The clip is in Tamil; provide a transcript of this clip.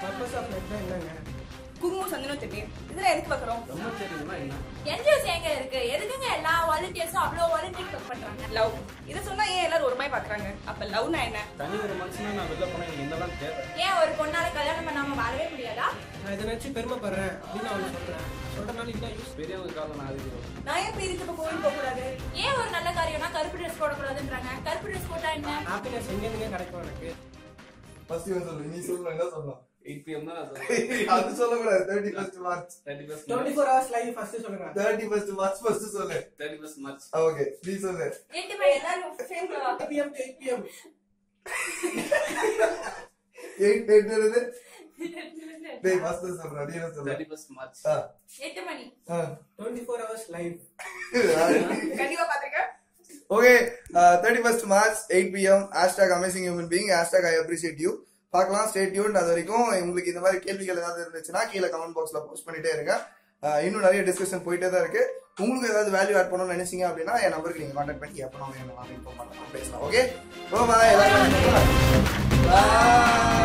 பர்பஸ் ஆஃப் லைஃப் தான் என்னங்க குங்குமம் சந்தனம் தெரியும் இதெல்லாம் எதுக்கு பார்க்குறோம் பிரம்மச்சரியம்னா என்ன என்ஜிஓஸ் எங்க இருக்கு எதுக்குங்க எல்லா வாலண்டியர்ஸும் அவ்வளோ வாலண்டியர் ஒர்க் பண்றாங்க லவ் இதை சொன்னா ஏன் எல்லாரும் ஒரு மாதிரி பார்க்குறாங்க அப்ப லவ்னா என்ன தனி ஒரு மனுஷனா நான் வெளில போனா எனக்கு என்னதான் தேவை ஏன் ஒரு பொண்ணால கல்யாணம் பண்ணாம வாழவே முடியாதா நான் இதை நினச்சி பெருமைப்படுறேன் அப்படின்னு அவளுக்கு சொல்கிறேன் சொல்கிறனால இதுதான் யூஸ் பெரியவங்க காலம் நான் அதுக்கு நான் ஏன் பீரிச்சப்ப கோவில் போக கூடாது ஏன் ஒரு நல்ல காரியம்னா கருப்பு ட்ரெஸ் போடக்கூடாதுன்றாங்க கருப்பு ட்ரெஸ் போட்டா என்ன ஹாப்பினஸ் எங்கேருந்துங்க கிடைக்கும் எனக்கு ஃபர்ஸ்ட் இவன் சொல்லு நீ சொல்லு என்ன சொல்லலாம் எயிட் பிஎம் தான் நான் சொல்றேன் அது சொல்லக்கூடாது thirty first March thirty first twenty four hours life first சொல்லுங்க தேர்ட்டி ஃபர்ஸ்ட் மார்ச் ஃபர்ஸ்ட் சொல்லு தேர்ட்டி ஃபர்ஸ்ட் மார்ச் ஓகே நீ சொல்லு எட்டு மணி எல்லாரும் same PM eight PM eight eight இருந்து டேய் ஃபர்ஸ்ட் சொல்றா நீ என்ன சொல்ற தேர்ட்டி ஃபர்ஸ்ட் மார்ச் ஆ எட்டு மணி ஆ டுவெண்ட்டி ஃபோர் ஹவர்ஸ் லைஃப் கண்டிப்பா பாத்திருக்கேன் okay thirty first March eight PM hashtag amazing human being hashtag I appreciate you பார்க்கலாம் ஸ்டே டியூன் அது வரைக்கும் உங்களுக்கு இந்த மாதிரி கேள்விகள் ஏதாவது இருந்துச்சுன்னா கீழே கமெண்ட் பாக்ஸ்ல போஸ்ட் பண்ணிட்டே இருங்க அஹ் இன்னும் நிறைய டிஸ்கஷன் போயிட்டே தான் இருக்கு உங்களுக்கு ஏதாவது வேல்யூ ஆட் பண்ணணும்னு நினைச்சீங்க அப்படின்னா என் நம்பருக்கு நீங்க கான்டாக்ட் பண்ணி எப்போ என்ன இன்ஃபார்ம் பண்ணலாம் பேசலாம் ஓகே பாய் எல்லாரும் பாய்